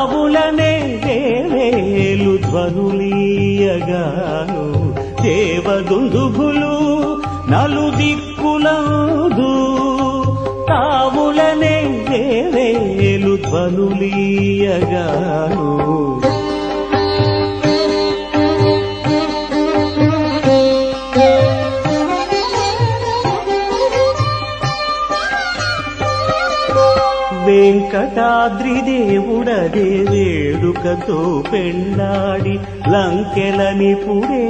తావులనే వేవేలు ధ్వనులీయగాను దేవదుందుభులు నలు దిక్కులందు తావులనే వేవేలు ధ్వనులీయగాను వెంకటాద్రి దేవుడదే వేడుకతో పెళ్ళాడి లంకెలని పుడే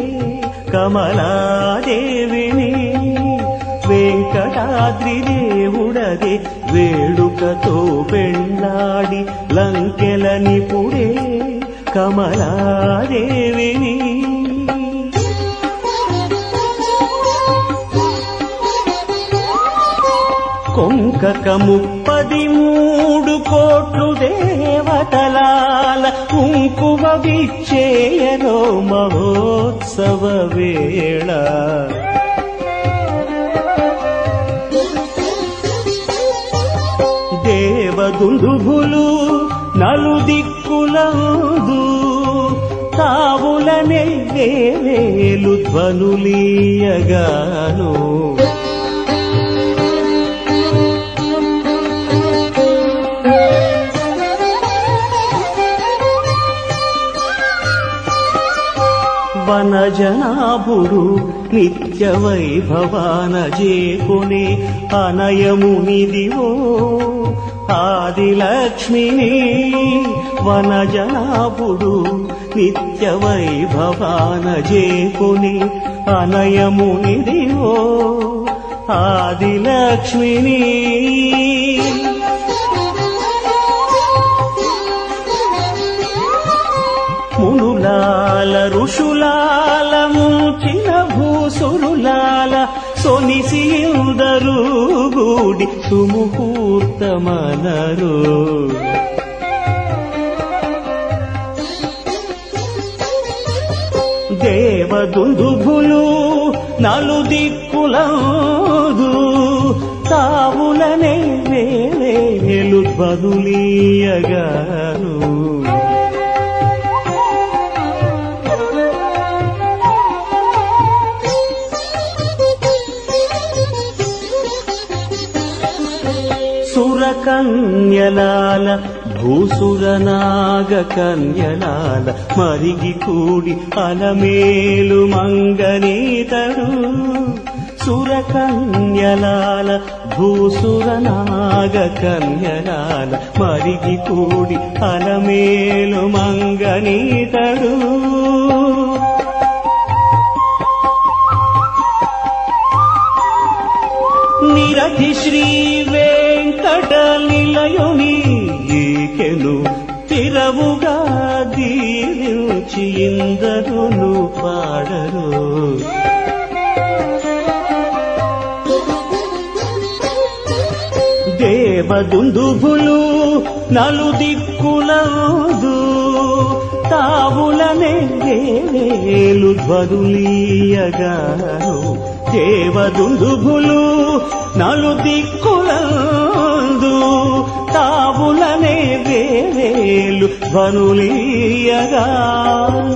కమలాదేవిని వెంకటాద్రి దేవుడదే వేడుకతో పెళ్ళాడి లంకెలని పుడే కమలాదేవిని కొంకక ముప్పది మూడు కోట్లు దేవతలాల కుంకుమ విచ్చేయరో మహోత్సవ వేళ దేవదుందుభులు నలు దిక్కులందు తావులనే వేవేలు ధ్వనులీయగాను వనజనాభుడు నిత్య వైభవాన చేకునే అనయమునిదివో ఆదిలక్ష్మిని వనజనాభుడు నిత్య వైభవాన చేకుని అనయమునిదివో ఆదిలక్ష్మిని మునులాల ఋషులాల ముంచిన భూసురులాల సొనిసి ఎందరూ గూడి సుముహూర్తమనరు దేవదుందుభులు నలు దిక్కులందు తావులనే వేలు బదులీయగాను సురకన్యలాల భూసురనాగ కన్యలాల మరిగి కూడి అలమేలు మంగనీతడు సురకన్యలాల భూసురనాగ కన్యలాల మరిగి కూడి అలమేలు మంగనీతడు నిరతి శ్రీ వెంకట నిలయుని ఈకెను తిరవుగా దీవించి ఇందరును పాడరు దేవదుందుభులు నలు దిక్కులందు తావులనే వేలు ధ్వదులీయగాను దేవదుందుభులు నలు దిక్కులందు తావులనే వేలు ధ్వనులీయగాను